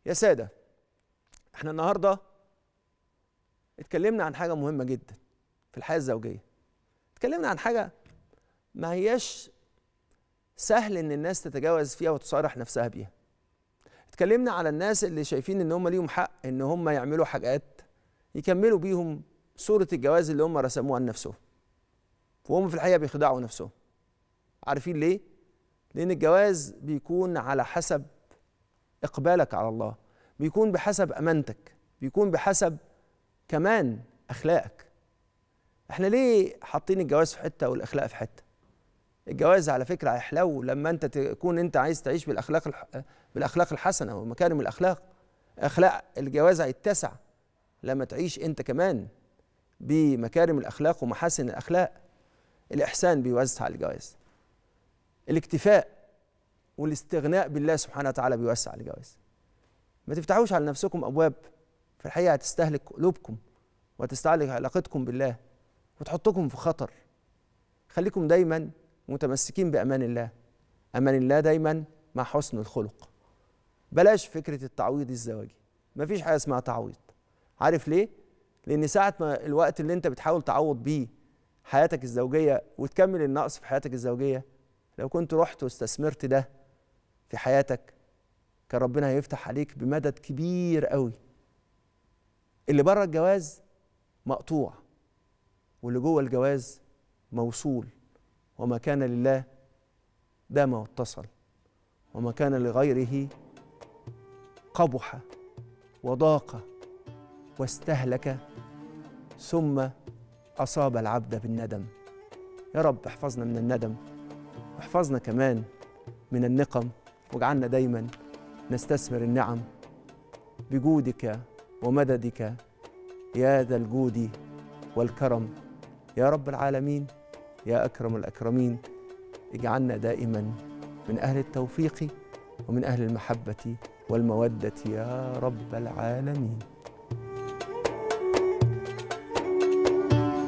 يا سادة احنا النهاردة اتكلمنا عن حاجة مهمة جدا في الحياة الزوجية اتكلمنا عن حاجة ما هياش سهل ان الناس تتجاوز فيها وتصارح نفسها بيها اتكلمنا على الناس اللي شايفين ان هم ليهم حق ان هم يعملوا حاجات يكملوا بيهم صورة الجواز اللي هم رسموها لنفسهم وهم في الحقيقة بيخدعوا نفسهم عارفين ليه؟ لأن الجواز بيكون على حسب إقبالك على الله بيكون بحسب أمانتك بيكون بحسب كمان أخلاقك احنا ليه حاطين الجواز في حتة والأخلاق في حتة الجواز على فكرة هيحلو لما أنت تكون أنت عايز تعيش بالأخلاق الح... بالأخلاق الحسنة ومكارم الأخلاق أخلاق الجواز هيتسع لما تعيش أنت كمان بمكارم الأخلاق ومحاسن الأخلاق الإحسان بيوسع الجواز الاكتفاء والاستغناء بالله سبحانه وتعالى بيوسع الجواز ما تفتحوش على نفسكم أبواب في الحقيقة هتستهلك قلوبكم وتستهلك علاقتكم بالله وتحطكم في خطر خليكم دايما متمسكين بأمان الله أمان الله دايما مع حسن الخلق بلاش فكرة التعويض الزواجي مفيش حاجة اسمها تعويض عارف ليه؟ لأن ساعة ما الوقت اللي أنت بتحاول تعوض بيه حياتك الزوجية وتكمل النقص في حياتك الزوجية لو كنت رحت واستثمرت ده في حياتك كان ربنا هيفتح عليك بمدد كبير قوي اللي بره الجواز مقطوع واللي جوه الجواز موصول وما كان لله دام واتصل وما كان لغيره قبح وضاق واستهلك ثم أصاب العبد بالندم يا رب احفظنا من الندم واحفظنا كمان من النقم واجعلنا دايما نستثمر النعم بجودك ومددك يا ذا الجود والكرم يا رب العالمين يا أكرم الأكرمين اجعلنا دائما من أهل التوفيق ومن أهل المحبة والمودة يا رب العالمين